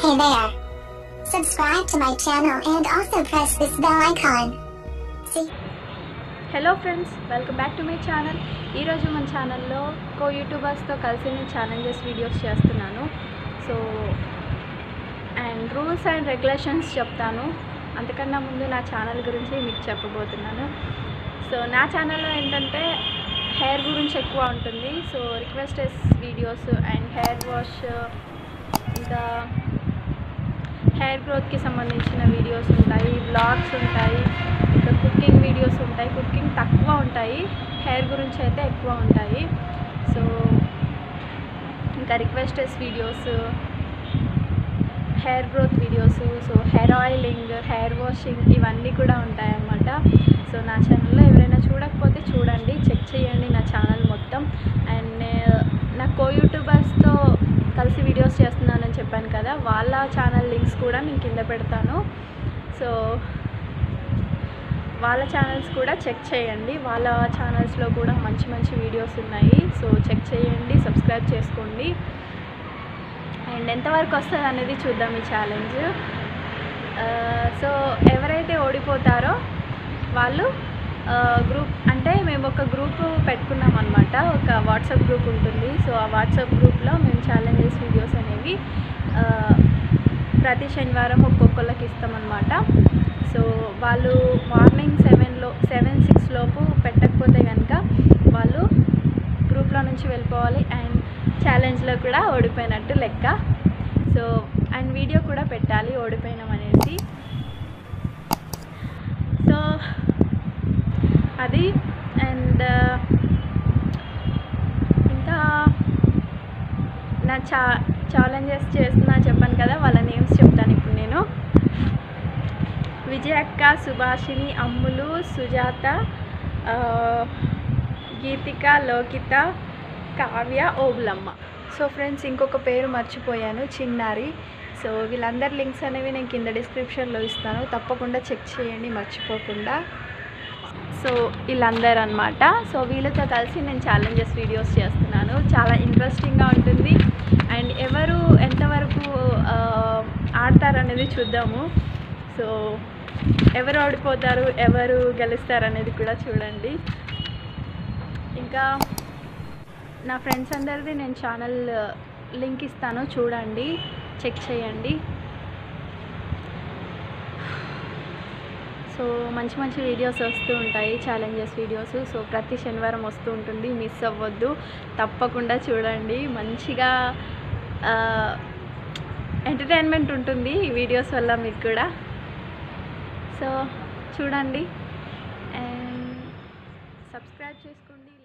Hey there. Subscribe to my channel and also press this bell icon. See? Hello friends welcome back to my channel ఈరోజు మన ఛానల్లో కో యూట్యూబర్స్తో కలిసి నేను ఛాలెంజెస్ వీడియోస్ చేస్తున్నాను so and rules and regulations చెప్తాను అంతకన్నా ముందు నా ఛానల్ గురించి మీకు చెప్పబోతున్నాను సో నా ఛానల్లో ఏంటంటే హెయిర్ గురించి ఎక్కువ ఉంటుంది so requested videos and hair wash ఇంకా హెయిర్ గ్రోత్కి సంబంధించిన వీడియోస్ ఉంటాయి బ్లాగ్స్ ఉంటాయి ఇంకా కుకింగ్ వీడియోస్ ఉంటాయి కుకింగ్ తక్కువ ఉంటాయి హెయిర్ గురించి అయితే ఎక్కువ ఉంటాయి సో ఇంకా requested videos hair growth videos so hair oiling hair washing ఇవన్నీ కూడా ఉంటాయన్నమాట సో నా ఛానల్లో ఎవరైనా చూడకపోతే చూడండి చెక్ చేయండి నా ఛానల్ మొత్తం అండ్ నా కో యూట్యూబర్స్తో కలిసి వీడియోస్ చేస్తున్నానని చెప్పాను కదా వాళ్ళ ఛానల్ లింక్స్ కూడా నేను కింద పెడతాను సో వాళ్ళ ఛానల్స్ కూడా చెక్ చేయండి వాళ్ళ ఛానల్స్లో కూడా మంచి మంచి వీడియోస్ ఉన్నాయి సో చెక్ చేయండి సబ్స్క్రైబ్ చేసుకోండి అండ్ ఎంతవరకు వస్తుంది అనేది చూద్దాం ఈ ఛాలెంజ్ సో ఎవరైతే ఓడిపోతారో వాళ్ళు గ్రూప్ అంటే మేము ఒక గ్రూప్ పెట్టుకున్నాం అనమాట ఒక వాట్సాప్ గ్రూప్ ఉంటుంది సో ఆ వాట్సాప్ గ్రూప్లో మేము ఛాలెంజెస్ వీడియోస్ అనేవి ఆ, ప్రతి శనివారం ఒక్కొక్కళ్ళకి ఇస్తామన్నమాట సో వాళ్ళు మార్నింగ్ సెవెన్లో సెవెన్ సిక్స్ లోపు పెట్టకపోతే కనుక వాళ్ళు గ్రూప్లో నుంచి వెళ్ళిపోవాలి అండ్ ఛాలెంజ్లో కూడా ఓడిపోయినట్టు లెక్క సో అండ్ వీడియో కూడా పెట్టాలి ఓడిపోయినాం అనేసి సో అది అండ్ ఇంకా నా చా ఛాలెంజెస్ చేస్తున్నా చెప్పాను కదా వాళ్ళ నేమ్స్ చెప్తాను ఇప్పుడు నేను విజయక్క సుభాషిణి అమ్ములు సుజాత ఆ, గీతిక లోకిత కావ్య ఓబులమ్మ సో ఫ్రెండ్స్ ఇంకొక పేరు మర్చిపోయాను చిన్నారి సో వీళ్ళందరి లింక్స్ అనేవి నేను కింద డిస్క్రిప్షన్లో ఇస్తాను తప్పకుండా చెక్ చేయండి మర్చిపోకుండా సో వీళ్ళందరూ అనమాట సో వీళ్ళతో కలిసి నేను ఛాలెంజెస్ వీడియోస్ చేస్తున్నాను చాలా ఇంట్రెస్టింగ్గా ఉంటుంది అండ్ ఎవరు ఎంతవరకు ఆ, ఆడతారు అనేది చూద్దాము సో ఎవరు ఓడిపోతారు ఎవరు గెలుస్తారు అనేది కూడా చూడండి ఇంకా నా ఫ్రెండ్స్ అందరిది నేను ఛానల్ లింక్ ఇస్తాను చూడండి చెక్ చేయండి సో మంచి మంచి వీడియోస్ వస్తూ ఉంటాయి ఛాలెంజెస్ వీడియోస్ సో ప్రతి శనివారం వస్తూ ఉంటుంది మిస్ అవ్వద్దు తప్పకుండా చూడండి మంచిగా ఎంటర్టైన్మెంట్ ఉంటుంది ఈ వీడియోస్ వల్ల మీకు కూడా సో చూడండి అండ్ సబ్స్క్రైబ్ చేసుకోండి